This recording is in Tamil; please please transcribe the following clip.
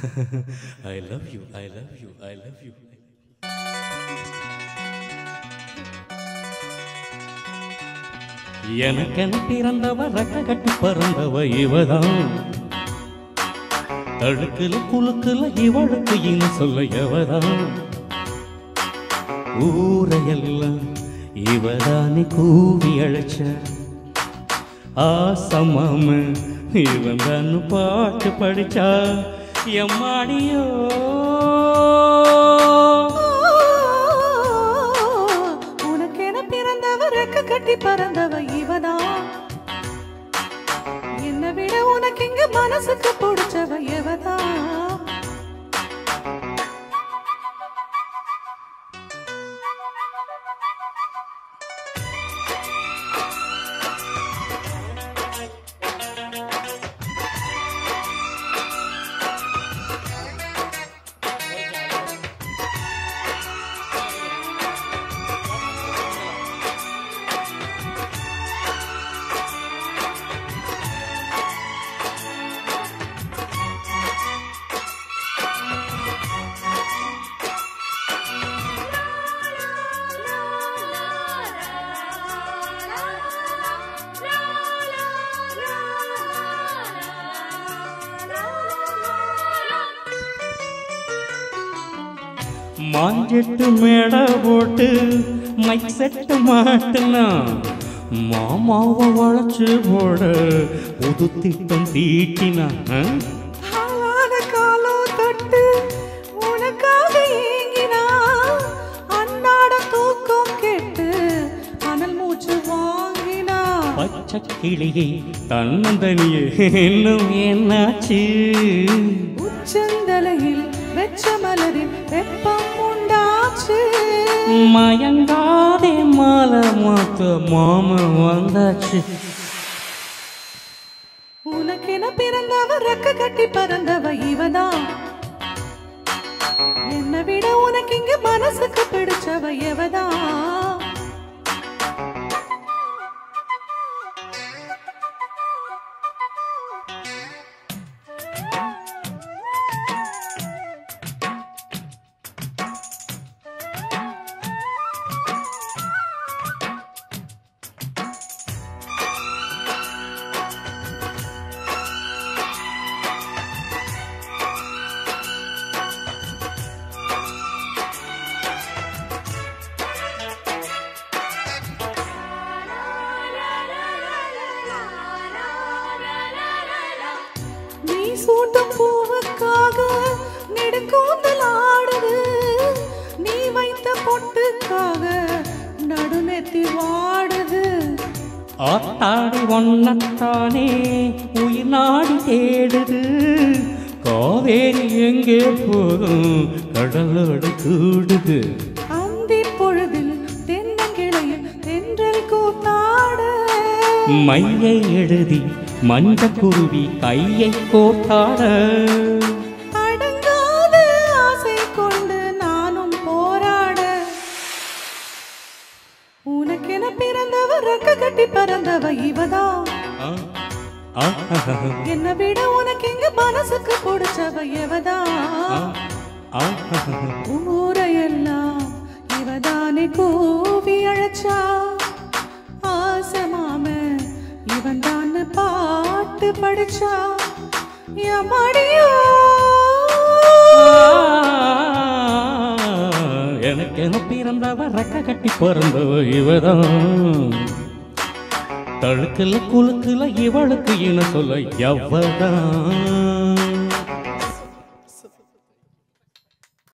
I love you I love you I love you எனக்கென பிறந்தவ ரெக்க கட்டி பறந்தவ இவதான் தழுக்குல குலுக்குல இவளுக்கு இனி சொல்ல எவதான் ஊரையெல்லாம் இவதானே கூவி அழைச்ச ஆசமாம இவன் தான் பாட்டு படிச்சா எம்மாடியோ உனக்கென பிறந்தவ ரெக்க கட்டி பறந்தவ இவதா என்னை விட உனக்கு இங்க மனசுக்கு பிடிச்சவ எவதா மாஞ்செட்டு மேடை போட்டு மைக் செட்டு மாட்டுனா மாமாவை வளைச்சு போட புது திட்டம் தீட்டினா ஆ? ஆளான காலம் தொட்டு உனக்காக ஏங்கினா அன்னாட தூக்கம் கேட்டு அனல் மூச்சு வாங்கினா பச்சை கிளியே தன்னந்தனியே இன்னும் என்னாச்சு உச்சந்தலையில் வெச்ச மலரில் வெப்பம் உண்டாச்சு மயங்காதே மாலை மாத்த மாம வந்தாச்சு உனக்கென பிறந்தவ ரெக்க கட்டி பறந்தவ இவதா என்னை விட உனக்கு இங்க மனசுக்கு பிடிச்சவ எவதா நீ சூட்டும் பூவுக்காக நெடுங்கூந்தல் ஆடுது நீ வைத்த பொட்டுக்காக நடுநெத்தி வாடுது ஆத்தாடி ஒன்னத்தானே உயிர் நாடி தேடுது காவேரி எங்கே போதும் கடலோடு கூடுது அந்தி பொழுதில் தென்னங்கிளையில் தென்றல் கூத்தாட மையை எழுதி மஞ்ச குருவி கையை கோத்தாட அடங்காத ஆசை கொண்டு நானும் போராட உனக்கென பிறந்தவ ரெக்க கட்டி பறந்தவ இவதா ஆ, ஆ, ஆ, என்னை விட உனக்கு இங்க மனசுக்கு பிடிச்சவ எவதா ஆ, ஆ, ஆ. ஊரையெல்லாம் இவதானே கூவி அழைச்சா ஆசமாம இவன் தான் பாட்டு படிச்சா எம்மாடியோ எனக்கு என்ன பிறந்தவ ரெக்க கட்டி பிறந்தவ இவதான் தழுக்குல குலுக்குல இவளுக்கு இன சொல்ல எவ்வதான்